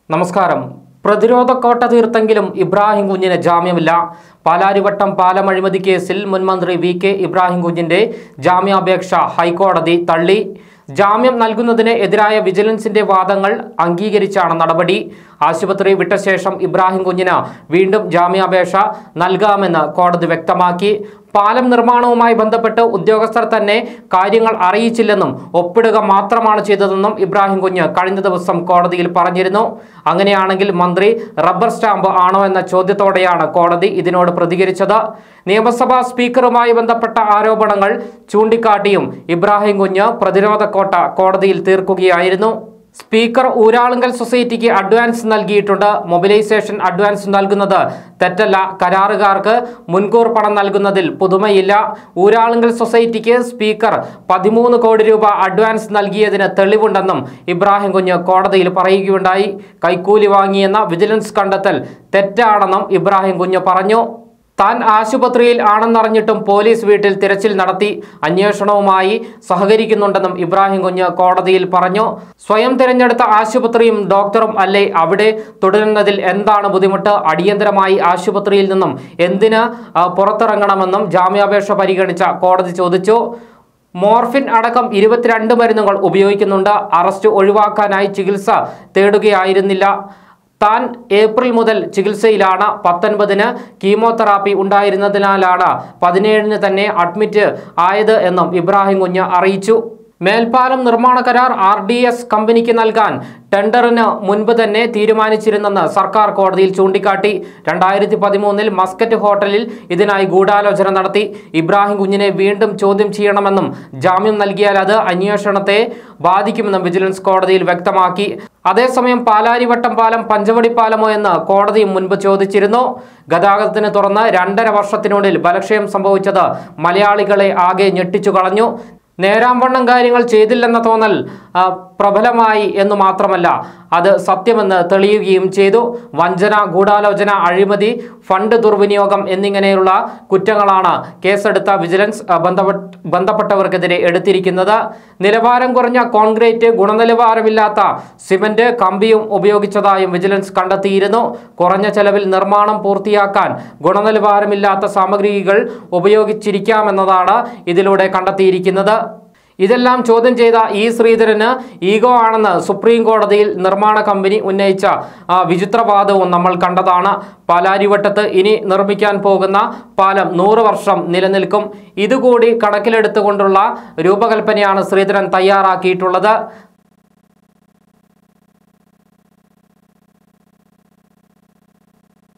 നമസ്കാരം പ്രതിരോധ കോട്ട തീർത്തെങ്കിലും ഇബ്രാഹിം കുഞ്ഞിന് ജാമ്യമില്ല പാലാരിവട്ടം പാലം അഴിമതി കേസിൽ മുൻമന്ത്രി വി കെ ഇബ്രാഹിം കുഞ്ഞിന്റെ ജാമ്യാപേക്ഷ ഹൈക്കോടതി തള്ളി ജാമ്യം നൽകുന്നതിന് എതിരായ വിജിലൻസിന്റെ വാദങ്ങൾ അംഗീകരിച്ചാണ് നടപടി ആശുപത്രി വിട്ട ശേഷം ഇബ്രാഹിം കുഞ്ഞിന് വീണ്ടും ജാമ്യാപേക്ഷ നൽകാമെന്ന് കോടതി വ്യക്തമാക്കി പാലം നിർമ്മാണവുമായി ബന്ധപ്പെട്ട് ഉദ്യോഗസ്ഥർ തന്നെ കാര്യങ്ങൾ അറിയിച്ചില്ലെന്നും ഒപ്പിടുക മാത്രമാണ് ചെയ്തതെന്നും ഇബ്രാഹിം കുഞ്ഞ് കഴിഞ്ഞ ദിവസം കോടതിയിൽ പറഞ്ഞിരുന്നു അങ്ങനെയാണെങ്കിൽ മന്ത്രി റബ്ബർ സ്റ്റാമ്പ് ആണോ എന്ന ചോദ്യത്തോടെയാണ് കോടതി ഇതിനോട് പ്രതികരിച്ചത് നിയമസഭാ സ്പീക്കറുമായി ബന്ധപ്പെട്ട ആരോപണങ്ങൾ ചൂണ്ടിക്കാട്ടിയും ഇബ്രാഹിം കുഞ്ഞ് പ്രതിരോധ കോട്ട കോടതിയിൽ തീർക്കുകയായിരുന്നു സ്പീക്കർ ഊരാളുങ്കൽ സൊസൈറ്റിക്ക് അഡ്വാൻസ് നൽകിയിട്ടുണ്ട് മൊബിലൈസേഷൻ അഡ്വാൻസ് നൽകുന്നത് തെറ്റല്ല കരാറുകാർക്ക് മുൻകൂർ പണം നൽകുന്നതിൽ പുതുമയില്ല ഊരാളുങ്കൽ സൊസൈറ്റിക്ക് സ്പീക്കർ പതിമൂന്ന് കോടി രൂപ അഡ്വാൻസ് നൽകിയതിന് തെളിവുണ്ടെന്നും ഇബ്രാഹിം കുഞ്ഞ് കോടതിയിൽ പറയുകയുണ്ടായി കൈക്കൂലി വാങ്ങിയെന്ന വിജിലൻസ് കണ്ടെത്തൽ തെറ്റാണെന്നും ഇബ്രാഹിം കുഞ്ഞ് പറഞ്ഞു താൻ ആശുപത്രിയിൽ ആണെന്നറിഞ്ഞിട്ടും പോലീസ് വീട്ടിൽ തിരച്ചിൽ നടത്തി അന്വേഷണവുമായി സഹകരിക്കുന്നുണ്ടെന്നും ഇബ്രാഹിം കുഞ്ഞ് കോടതിയിൽ പറഞ്ഞു സ്വയം തിരഞ്ഞെടുത്ത ആശുപത്രിയും ഡോക്ടറും അല്ലേ അവിടെ തുടരുന്നതിൽ എന്താണ് ബുദ്ധിമുട്ട് അടിയന്തരമായി ആശുപത്രിയിൽ നിന്നും എന്തിന് ആ, പുറത്തിറങ്ങണമെന്നും ജാമ്യാപേക്ഷ പരിഗണിച്ച കോടതി ചോദിച്ചു മോർഫിൻ അടക്കം ഇരുപത്തിരണ്ട് മരുന്നുകൾ ഉപയോഗിക്കുന്നുണ്ട് അറസ്റ്റ് ഒഴിവാക്കാനായി ചികിത്സ തേടുകയായിരുന്നില്ല താൻ ഏപ്രിൽ മുതൽ ചികിത്സയിലാണ് പത്തൊൻപതിന് കീമോതെറാപ്പി ഉണ്ടായിരുന്നതിനാലാണ് പതിനേഴിന് തന്നെ അഡ്മിറ്റ് ആയത് എന്നും ഇബ്രാഹിം കുഞ്ഞ് അറിയിച്ചു മേൽപ്പാലം നിർമ്മാണ കരാർ ആർ ഡി എസ് കമ്പനിക്ക് നൽകാൻ ടെൻഡറിന് മുൻപ് തന്നെ തീരുമാനിച്ചിരുന്നെന്ന് സർക്കാർ കോടതിയിൽ ചൂണ്ടിക്കാട്ടി രണ്ടായിരത്തി പതിമൂന്നിൽ മസ്കറ്റ് ഹോട്ടലിൽ ഇതിനായി ഗൂഢാലോചന നടത്തി ഇബ്രാഹിം കുഞ്ഞിനെ വീണ്ടും ചോദ്യം ചെയ്യണമെന്നും ജാമ്യം നൽകിയാൽ അത് അന്വേഷണത്തെ ബാധിക്കുമെന്നും വിജിലൻസ് കോടതിയിൽ വ്യക്തമാക്കി അതേസമയം പാലാരിവട്ടം പാലം പഞ്ചവടി പാലമോ എന്ന് കോടതി മുൻപ് ചോദിച്ചിരുന്നു ഗതാഗതത്തിന് തുറന്ന് രണ്ടര വർഷത്തിനുള്ളിൽ ബലക്ഷയം സംഭവിച്ചത് മലയാളികളെ ആകെ ഞെട്ടിച്ചു കളഞ്ഞു നേരാംവണ്ണം കാര്യങ്ങൾ ചെയ്തില്ലെന്ന തോന്നൽ ആ, പ്രബലമായി എന്ന് മാത്രമല്ല അത് സത്യമെന്ന് തെളിയുകയും ചെയ്തു വഞ്ചന ഗൂഢാലോചന അഴിമതി ഫണ്ട് ദുർവിനിയോഗം എന്നിങ്ങനെയുള്ള കുറ്റങ്ങളാണ് കേസെടുത്ത വിജിലൻസ് ആ, ബന്ധപ്പെട്ട ബന്ധപ്പെട്ടവർക്കെതിരെ എടുത്തിരിക്കുന്നത് നിലവാരം കുറഞ്ഞ കോൺക്രീറ്റ് ഗുണനിലവാരമില്ലാത്ത സിമന്റ് കമ്പിയും ഉപയോഗിച്ചതായും വിജിലൻസ് കണ്ടെത്തിയിരുന്നു കുറഞ്ഞ ചെലവിൽ നിർമ്മാണം പൂർത്തിയാക്കാൻ ഗുണനിലവാരമില്ലാത്ത സാമഗ്രികൾ ഉപയോഗിച്ചിരിക്കാമെന്നതാണ് ഇതിലൂടെ കണ്ടെത്തിയിരിക്കുന്നത് ഇതെല്ലാം ചോദ്യം ചെയ്ത ഇ ശ്രീധരന് ഈഗോ ആണെന്ന് സുപ്രീം കോടതിയിൽ നിർമ്മാണ കമ്പനി ഉന്നയിച്ച ആ, വിചിത്രവാദവും നമ്മൾ കണ്ടതാണ് പാലാരിവട്ടത്ത് ഇനി നിർമ്മിക്കാൻ പോകുന്ന പാലം നൂറ് വർഷം നിലനിൽക്കും ഇതുകൂടി കണക്കിലെടുത്തുകൊണ്ടുള്ള രൂപകൽപ്പനയാണ് ശ്രീധരൻ തയ്യാറാക്കിയിട്ടുള്ളത്